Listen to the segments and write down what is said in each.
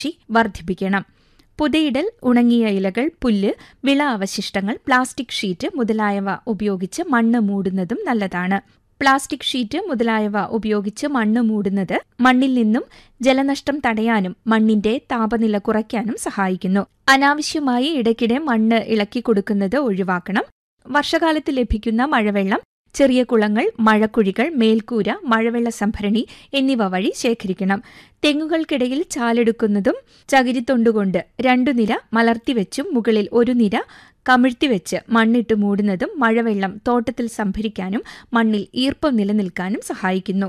ശേഷി വർദ്ധിപ്പിക്കണം പുതയിടൽ ഉണങ്ങിയ ഇലകൾ പുല്ല് വിള അവശിഷ്ടങ്ങൾ പ്ലാസ്റ്റിക് ഷീറ്റ് മുതലായവ ഉപയോഗിച്ച് മണ്ണ് മൂടുന്നതും നല്ലതാണ് പ്ലാസ്റ്റിക് ഷീറ്റ് മുതലായവ ഉപയോഗിച്ച് മണ്ണ് മൂടുന്നത് മണ്ണിൽ നിന്നും ജലനഷ്ടം തടയാനും മണ്ണിന്റെ താപനില കുറയ്ക്കാനും സഹായിക്കുന്നു അനാവശ്യമായി ഇടയ്ക്കിടെ മണ്ണ് ഇളക്കി കൊടുക്കുന്നത് ഒഴിവാക്കണം വർഷകാലത്ത് ലഭിക്കുന്ന മഴവെള്ളം ചെറിയ കുളങ്ങൾ മഴക്കുഴികൾ മേൽക്കൂര മഴവെള്ള സംഭരണി എന്നിവ വഴി ശേഖരിക്കണം തെങ്ങുകൾക്കിടയിൽ ചാലെടുക്കുന്നതും ചകിരിത്തൊണ്ടുകൊണ്ട് രണ്ടു നിര മലർത്തിവെച്ചും മുകളിൽ ഒരു നിര കമിഴ്ത്തിവെച്ച് മണ്ണിട്ട് മൂടുന്നതും മഴവെള്ളം തോട്ടത്തിൽ സംഭരിക്കാനും മണ്ണിൽ ഈർപ്പം നിലനിൽക്കാനും സഹായിക്കുന്നു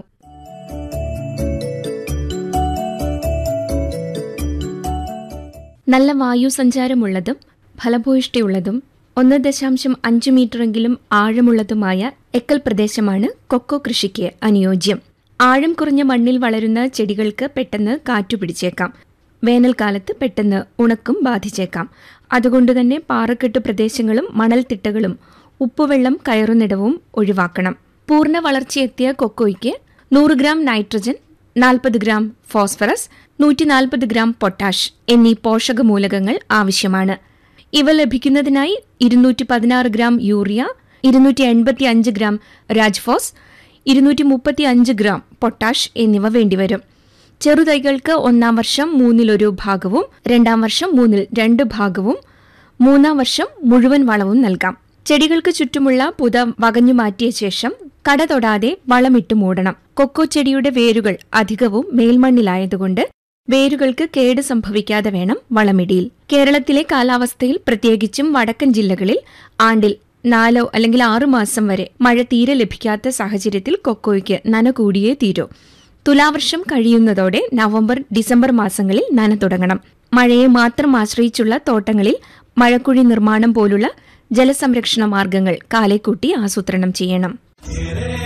നല്ല വായുസഞ്ചാരമുള്ളതും ഫലഭൂയിഷ്ടിയുള്ളതും ഒന്ന് ദശാംശം അഞ്ച് മീറ്ററെങ്കിലും ആഴമുള്ളതുമായ എക്കൽ പ്രദേശമാണ് കൊക്കോ കൃഷിക്ക് അനുയോജ്യം ആഴം കുറഞ്ഞ മണ്ണിൽ വളരുന്ന ചെടികൾക്ക് പെട്ടെന്ന് കാറ്റുപിടിച്ചേക്കാം വേനൽക്കാലത്ത് പെട്ടെന്ന് ഉണക്കും ബാധിച്ചേക്കാം അതുകൊണ്ടുതന്നെ പാറക്കെട്ട് പ്രദേശങ്ങളും മണൽത്തിട്ടകളും ഉപ്പുവെള്ളം കയറുന്നിടവും ഒഴിവാക്കണം പൂർണ്ണ വളർച്ചയെത്തിയ കൊക്കോയ്ക്ക് നൂറ് ഗ്രാം നൈട്രജൻ നാൽപ്പത് ഗ്രാം ഫോസ്ഫറസ് നൂറ്റി നാൽപ്പത് ഗ്രാം പൊട്ടാഷ് എന്നീ പോഷകമൂലകങ്ങൾ ആവശ്യമാണ് ഇവ ലഭിക്കുന്നതിനായി ഇരുന്നൂറ്റി പതിനാറ് ഗ്രാം യൂറിയ ഇരുന്നൂറ്റി എൺപത്തി അഞ്ച് ഗ്രാം രാജ്ഫോസ് ഇരുന്നൂറ്റി മുപ്പത്തി അഞ്ച് ഗ്രാം പൊട്ടാഷ് എന്നിവ വേണ്ടിവരും ചെറുതൈകൾക്ക് ഒന്നാം വർഷം മൂന്നിലൊരു ഭാഗവും രണ്ടാം വർഷം മൂന്നിൽ രണ്ട് ഭാഗവും മൂന്നാം വർഷം മുഴുവൻ വളവും നൽകാം ചെടികൾക്ക് ചുറ്റുമുള്ള പുത വകഞ്ഞു മാറ്റിയ ശേഷം കട തൊടാതെ വളമിട്ട് മൂടണം കൊക്കോ ചെടിയുടെ വേരുകൾ അധികവും മേൽമണ്ണിലായതുകൊണ്ട് വേരുകൾക്ക് കേട് സംഭവിക്കാതെ വേണം വളമിടിയിൽ കേരളത്തിലെ കാലാവസ്ഥയിൽ പ്രത്യേകിച്ചും വടക്കൻ ജില്ലകളിൽ ആണ്ടിൽ നാലോ അല്ലെങ്കിൽ ആറു മാസം വരെ മഴ തീരെ ലഭിക്കാത്ത സാഹചര്യത്തിൽ കൊക്കോയ്ക്ക് നന കൂടിയേ തീരൂ തുലാവർഷം കഴിയുന്നതോടെ നവംബർ ഡിസംബർ മാസങ്ങളിൽ നന തുടങ്ങണം മഴയെ മാത്രം ആശ്രയിച്ചുള്ള തോട്ടങ്ങളിൽ മഴക്കുഴി നിർമ്മാണം പോലുള്ള ജലസംരക്ഷണ മാർഗങ്ങൾ കാലേക്കൂട്ടി ആസൂത്രണം ചെയ്യണം